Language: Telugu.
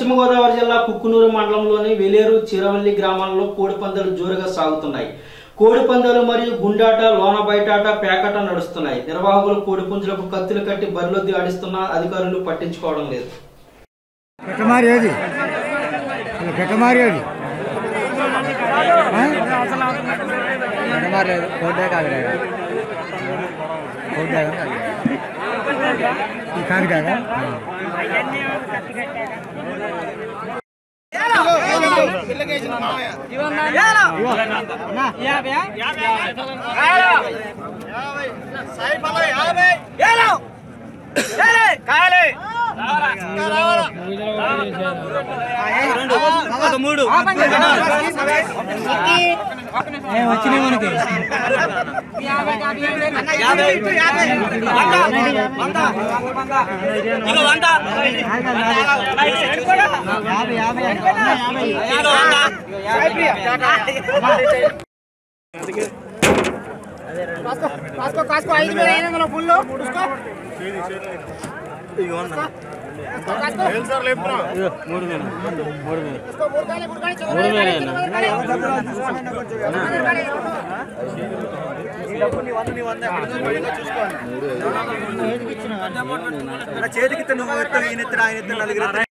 పశ్చిమ గోదావరి జిల్లా కుక్కునూరు మండలంలోని వెలేరు చిరవల్లి గ్రామాల్లో కోడి పందాలు జోరుగా సాగుతున్నాయి కోడి పందాలు మరియు గుండాట లోన బయటాట పేకాట నడుస్తున్నాయి నిర్వాహకులు కోడి పుంజులకు కత్తులు కట్టి బరిలొద్ది ఆడిస్తున్నా అధికారులు పట్టించుకోవడం లేదు పెట్టమారి ఏది పెట్టమారి ఏది పెట్టమారి లేదు కోటే కాదు కోటే ఈ కాదు కాదా వచ్చినాయి మనకి యాభై యాభై కాసుకో కాసుకో ఐదు వేల ఐదు వందల ఫుల్ చూసుకో మూడు వేలు మూడు వేలు మూడు కానీ మూడు కానీ చివరి కానీ, చివరి కానీ. చివరి కానీ. చేతికి నువ్వు ఎత్తు ఈయన ఎత్తు ఆయన ఎత్తు నలుగురు ఎత్తు